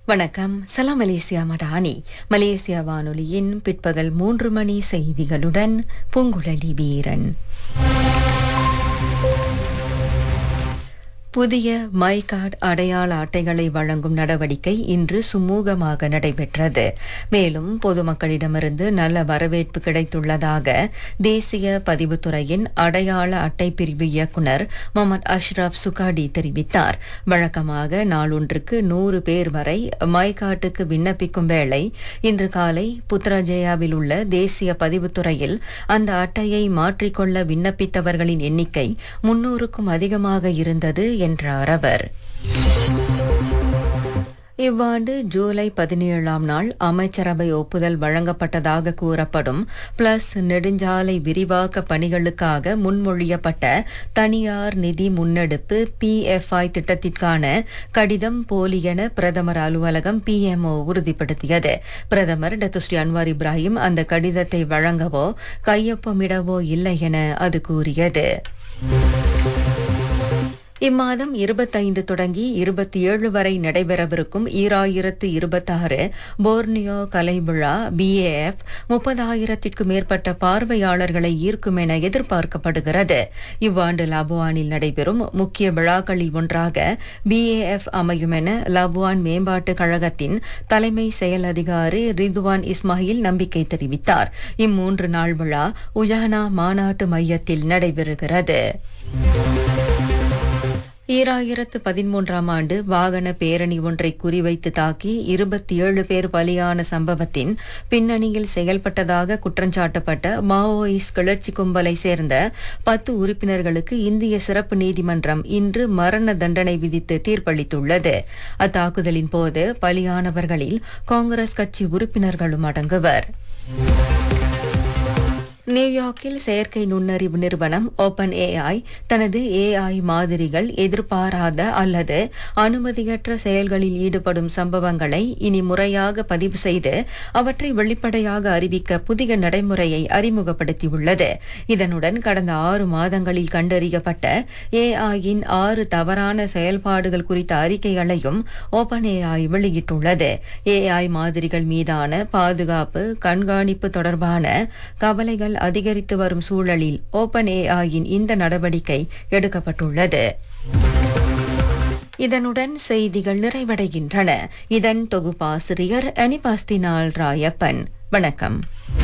வணக்கம் சலாம் Malaysia Madani Malaysia வானொலியின் பிற்பகல் மூன்று மணி செய்திகளுடன் பூங்குழலி வீரன் புதிய மை கார்டு அடையாள அட்டைகளை வழங்கும் நடவடிக்கை இன்று சுமூகமாக நடைபெற்றது மேலும் பொதுமக்களிடமிருந்து நல்ல வரவேற்பு கிடைத்துள்ளதாக தேசிய பதிவுத்துறையின் அடையாள அட்டை பிரிவு இயக்குநர் முகமது அஷ்ரப் சுகாடி தெரிவித்தார் வழக்கமாக நாளொன்றுக்கு நூறு பேர் வரை மை கார்டுக்கு விண்ணப்பிக்கும் வேளை இன்று காலை புத்ராஜயாவில் உள்ள தேசிய பதிவுத்துறையில் அந்த அட்டையை மாற்றிக்கொள்ள விண்ணப்பித்தவர்களின் எண்ணிக்கை முன்னூறுக்கும் அதிகமாக இருந்தது என்றார் அவர் இவ்வாண்டு ஜூலை பதினேழாம் நாள் அமைச்சரவை ஒப்புதல் வழங்கப்பட்டதாக கூறப்படும் பிளஸ் நெடுஞ்சாலை விரிவாக்க பணிகளுக்காக முன்மொழியப்பட்ட தனியார் நிதி முன்னெடுப்பு பிஎஃப்ஐ திட்டத்திற்கான கடிதம் போலி என பிரதமர் அலுவலகம் பிஎம்ஓ உறுதிப்படுத்தியது பிரதமர் டத்துஸ்ரீ அன்வார் இப்ராஹிம் அந்த கடிதத்தை வழங்கவோ கையொப்பமிடவோ இல்லை என அது கூறியது இம்மாதம் இருபத்தைந்து தொடங்கி இருபத்தி ஏழு வரை நடைபெறவிருக்கும் ஈராயிரத்து இருபத்தாறு போர்னியோ கலை விழா பிஏஎஃப் முப்பதாயிரத்திற்கும் மேற்பட்ட பார்வையாளர்களை ஈர்க்கும் என எதிர்பார்க்கப்படுகிறது இவ்வாண்டு லபுவானில் நடைபெறும் முக்கிய விழாக்களில் ஒன்றாக பிஏஎஃப் அமையும் என லபுவான் மேம்பாட்டு கழகத்தின் தலைமை செயல் அதிகாரி ரிதுவான் இஸ்மாயில் நம்பிக்கை தெரிவித்தார் இம்மூன்று நாள் விழா உஜானா மாநாட்டு மையத்தில் நடைபெறுகிறது ஈராயிரத்து பதிமூன்றாம் ஆண்டு வாகன பேரணி ஒன்றை குறிவைத்து தாக்கி இருபத்தி ஏழு பேர் பலியான சம்பவத்தின் பின்னணியில் செயல்பட்டதாக குற்றஞ்சாட்டப்பட்ட மாவோயிஸ்ட் கிளர்ச்சி கும்பலை சேர்ந்த பத்து உறுப்பினர்களுக்கு இந்திய சிறப்பு நீதிமன்றம் இன்று மரண தண்டனை விதித்து தீர்ப்பளித்துள்ளது அத்தாக்குதலின் போது பலியானவர்களில் காங்கிரஸ் கட்சி உறுப்பினர்களும் அடங்குவர் நியூயார்க்கில் செயற்கை நுண்ணறிவு நிறுவனம் ஓபன் ஏஐ தனது ஏஐ மாதிரிகள் எதிர்பாராத அல்லது அனுமதியற்ற செயல்களில் ஈடுபடும் சம்பவங்களை இனி முறையாக பதிவு செய்து அவற்றை வெளிப்படையாக அறிவிக்க புதிய நடைமுறையை அறிமுகப்படுத்தியுள்ளது இதனுடன் கடந்த ஆறு மாதங்களில் கண்டறியப்பட்ட ஏஐயின் ஆறு தவறான செயல்பாடுகள் குறித்த அறிக்கைகளையும் ஓபன் ஏஐ வெளியிட்டுள்ளது ஏஐ மாதிரிகள் மீதான பாதுகாப்பு கண்காணிப்பு தொடர்பான கவலைகள் அதிகரித்து வரும் சூழலில் ஓபன் ஏஐயின் இந்த நடவடிக்கை எடுக்கப்பட்டுள்ளது இதனுடன் செய்திகள் நிறைவடைகின்றன இதன் தொகுப்பாசிரியர் அனிபாஸ்தினால் ராயப்பன் வணக்கம்